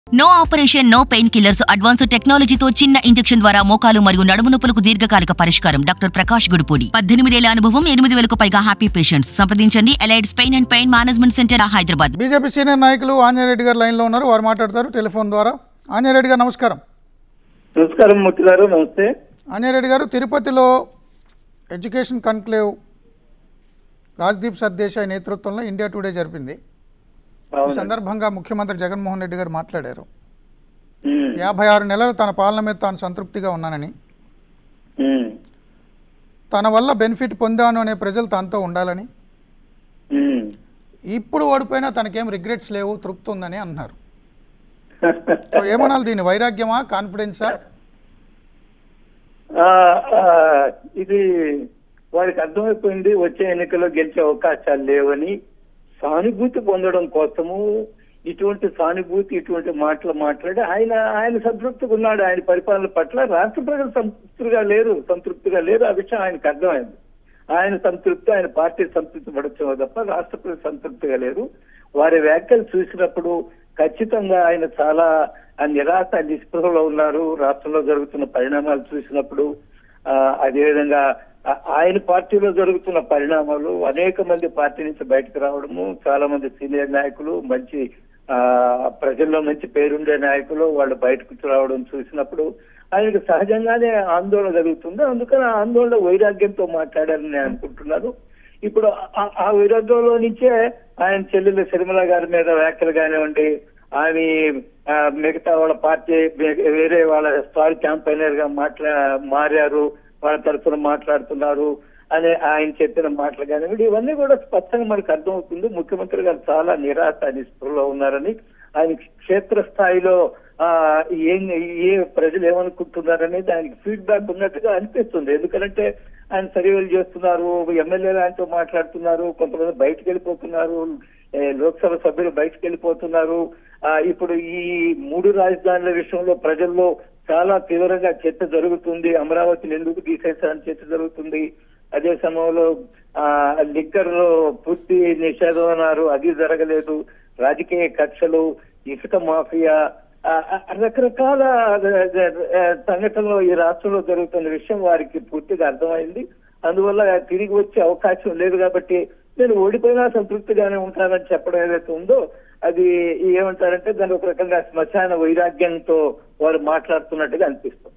No operation no pain killers advance టెక్నాలజీతో చిన్న injection ద్వారా మోకాలు మరియు నడుము నొప్పులకు దీర్ఘకాలిక పరిష్కారం డాక్టర్ ప్రకాష్ గుడిపూడి పద్దెనిమిదేళ్ల అనుభవం ఎనిమిది వేలకు పైగా హ్యాపీ పేషెంట్స్ సంప్రదించండి Allied's pain and pain management centre Hyderabad BJP senior నాయకులు ఆంజనేరెడ్డి గారు లైన్లో ఉన్నారు వారు మాట్లాడతారు టెలిఫోన్ ద్వారా ఆంజనేరెడ్డి గారు నమస్కారం నమస్కారం మూర్తి గారు నమస్తే ఆంజనేరెడ్డి గారు తిరుపతిలో ఎడ్యుకేషన్ కన్క్లేవ్ రాజ్దీప్ సర్దేశాయ్ నేతృత్వంలో ఇండియా టుడే జరిపింది ఈ అవును సందర్భంగా ముఖ్యమంత్రి జగన్మోహన్ రెడ్డి గారు మాట్లాడారు ఉమ్, యాభై ఆరు నెలలు తన పాలన మీద తాను సంతృప్తిగా ఉన్నానని ఉమ్, తన వల్ల బెనిఫిట్ పొందాను అనే ప్రజలు తనతో ఉండాలని ఉమ్. ఇప్పుడు ఓడిపోయినా తనకేం రిగ్రెట్స్ లేవు తృప్తి ఉందని అన్నారు సో ఏమనాలి దీన్ని వైరాగ్యమా కాన్ఫిడెన్సా ఆ, ఆ, ఇది వారికి అర్థమైపోయింది వచ్చే ఎన్నికల్లో గెలిచే అవకాశాలు లేవని సానుభూతి పొందడం కోసము ఇటువంటి సానుభూతి ఇటువంటి మాటలు మాట్లాడి ఆయన ఆయన సంతృప్తిగా ఉన్నాడు ఆయన పరిపాలన పట్ల రాష్ట్ర ప్రజలు సంతృప్తిగా లేరు సంతృప్తిగా లేరు ఆ విషయం ఆయనకు అర్థమైంది ఆయన సంతృప్తి ఆయన పార్టీ సంతృప్తి పడచ్చు తప్ప రాష్ట్ర ప్రజలు సంతృప్తిగా లేరు వారి వ్యాఖ్యలు చూసినప్పుడు ఖచ్చితంగా ఆయన చాలా ఆ నిరాశ నిస్పృహలో ఉన్నారు రాష్ట్రంలో జరుగుతున్న పరిణామాలు చూసినప్పుడు ఆ, అదేవిధంగా ఆ- ఆయన పార్టీలో జరుగుతున్న పరిణామాలు అనేక మంది పార్టీ నుంచి బయటకు రావడము చాలా మంది సీనియర్ నాయకులు మంచి ఆ ప్రజల్లో మంచి పేరుండే నాయకులు వాళ్ళు బయటకు రావడం చూసినప్పుడు ఆయనకు సహజంగానే ఆందోళన జరుగుతుంది అందుకని ఆ ఆందోళన వైరాగ్యంతో మాట్లాడారని నేను అనుకుంటున్నాను ఇప్పుడు ఆ- ఆ వైరాగ్యంలో నుంచే ఆయన చెల్లెలు శర్మిల గారి మీద వ్యాఖ్యలు కానివ్వండి ఆమె ఆ, మిగతా వాళ్ళ పార్టీ వే- వేరే వాళ్ళ స్టార్ క్యాంపైనర్ గా మాట్లా మారారు వాళ్ళ తరఫున మాట్లాడుతున్నారు అని ఆయన చెప్పిన మాటలు కానివ్వండి ఇవన్నీ కూడా స్పష్టంగా మనకు అర్థమవుతుంది ముఖ్యమంత్రి గారు చాలా నిరాశ నిస్పృహలో ఉన్నారని ఆయన క్షేత్రస్థాయిలో ఆ ఏం ఏ ప్రజలు ఏమనుకుంటున్నారనేది ఆయనకి ఫీడ్బ్యాక్ ఉన్నట్టుగా అనిపిస్తుంది ఎందుకంటే ఆయన సర్వేలు చేస్తున్నారు ఎమ్మెల్యేలు ఆయనతో మాట్లాడుతున్నారు కొంతమంది బయటకు వెళ్ళిపోతున్నారు ఏ, లోక్సభ సభ్యులు బయటకు వెళ్ళిపోతున్నారు ఆ ఇప్పుడు ఈ మూడు రాజధానుల విషయంలో ప్రజల్లో చాలా తీవ్రంగా చర్చ జరుగుతుంది అమరావతిని ఎందుకు తీసేసారని చర్చ జరుగుతుంది అదే సమయంలో ఆ లిక్కర్ పూర్తి నిషేధం అన్నారు అది జరగలేదు రాజకీయ కక్షలు ఇసుక మాఫియా ఆ, ఆ, రకరకాల ఆ, సంఘటనలు ఈ రాష్ట్రంలో జరుగుతున్న విషయం వారికి పూర్తిగా అర్థమైంది అందువల్ల తిరిగి వచ్చే అవకాశం లేదు కాబట్టి నేను ఓడిపోయినా సంతృప్తిగానే ఉంటానని చెప్పడం ఏదైతే ఉందో అది ఏమంటారంటే దాని ఒక రకంగా శ్మశాన వైరాగ్యంతో వారు మాట్లాడుతున్నట్టుగా అనిపిస్తుంది